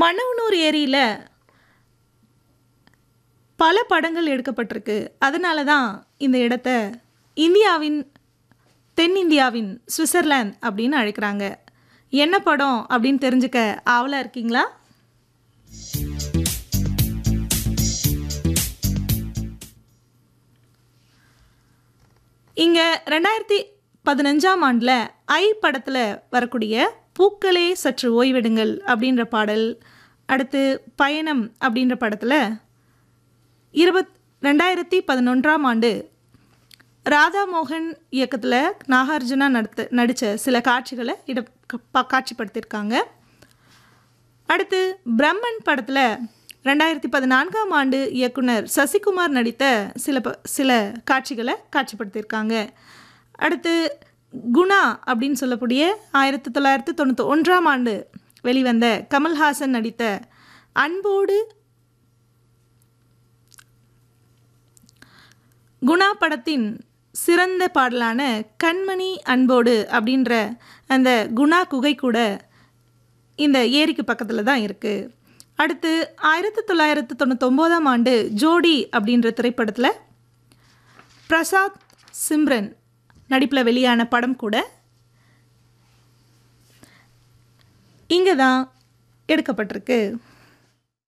மன்னவனூர் ஏரியில் பல படங்கள் எடுக்கப்பட்டிருக்கு அதனால தான் இந்த இடத்த இந்தியாவின் தென்னிந்தியாவின் சுவிட்சர்லாந்து அப்படின்னு அழைக்கிறாங்க என்ன படம் அப்படின்னு தெரிஞ்சுக்க ஆவலாக இருக்கீங்களா இங்கே ரெண்டாயிரத்தி பதினஞ்சாம் ஆண்டில் ஐ படத்தில் வரக்கூடிய பூக்களே சற்று ஓய்வெடுங்கள் அப்படின்ற பாடல் அடுத்து பயணம் அப்படின்ற படத்தில் இருபத் ரெண்டாயிரத்தி பதினொன்றாம் ஆண்டு ராதா மோகன் இயக்கத்தில் நாகார்ஜுனா நடித்த நடித்த சில காட்சிகளை இட ப- காட்சிப்படுத்தியிருக்காங்க அடுத்து பிரம்மன் படத்தில் ரெண்டாயிரத்தி பதினான்காம் ஆண்டு இயக்குனர் சசிகுமார் நடித்த சில ப சில காட்சிகளை காட்சிப்படுத்தியிருக்காங்க அடுத்து குணா அப்படின்னு சொல்லக்கூடிய ஆயிரத்தி தொள்ளாயிரத்தி தொண்ணூற்றி ஒன்றாம் ஆண்டு வெளிவந்த கமல்ஹாசன் நடித்த அன்போடு குணா படத்தின் சிறந்த பாடலான கண்மணி அன்போடு அப்படின்ற அந்த குணா குகை கூட இந்த ஏரிக்கு பக்கத்தில் தான் இருக்குது அடுத்து ஆயிரத்தி தொள்ளாயிரத்து தொண்ணூத்தொம்போதாம் ஆண்டு ஜோடி அப்படின்ற திரைப்படத்தில் பிரசாத் சிம்ரன் நடிப்பில் வெளியான படம் கூட இங்கே தான் எடுக்கப்பட்டிருக்கு